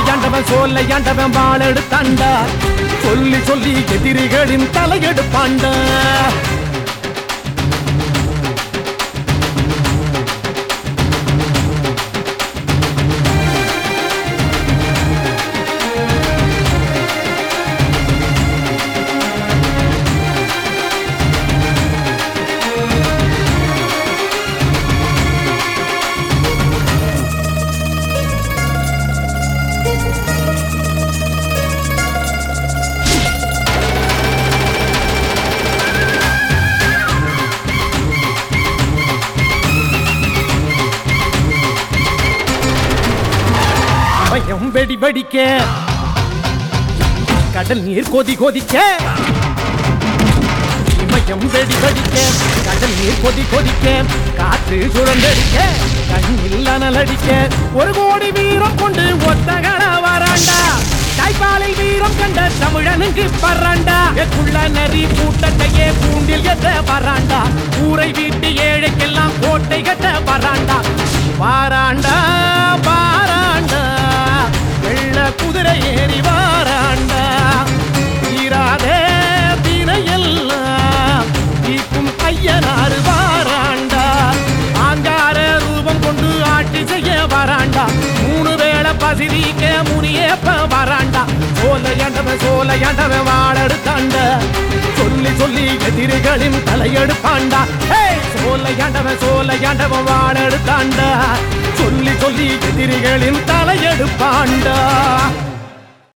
சோலையாண்டவன் சோலையாண்டவன் வாழெடுத்தாண்டா சொல்லி சொல்லி எதிரிகளின் தலையெடுப்பாண்டா பயம் வெடி வெடிக்க கடல் நீர் கொதி கொதிக்க இமயம் வெடி வெடிக்க கடல் நீர் கொதி கொதிக்க காற்று சுழந்தடிக்க கண்ணில் அனலடிக்க ஒரு கோடி வீரம் கொண்டு ஒத்தகட வராண்டா தாய்ப்பாலில் வீரம் கண்ட தமிழனுக்கு பறாண்டா எக்குள்ள நரி கூட்டத்தையே பூண்டில் எத்த வராண்டா ஊரை வீட்டு ஏழைக்கெல்லாம் கோட்டை கட்ட வராண்டா வாராண்டா வாராண்டா வெள்ள குதிரை ஏறி வாராண்டா தீராதே தினையெல்லாம் தீக்கும் ஐயனாறு வாராண்டா ஆங்கார ரூபம் கொண்டு ஆட்சி செய்ய வராண்டா மூணு வேளை பசிதிக்க முனியப்ப வராண்டா சோலையாண்டவன் சோலையாண்டவன் வாழெடுத்தாண்ட சொல்லி சொல்லி எதிரிகளின் தலையெடுப்பாண்டா ஹேய்! சோலையாண்டவன் சோலையாண்டவன் வாழெடுத்தாண்டா சொல்லி சொல்லி எதிரிகளின் தலையெடுப்பாண்டா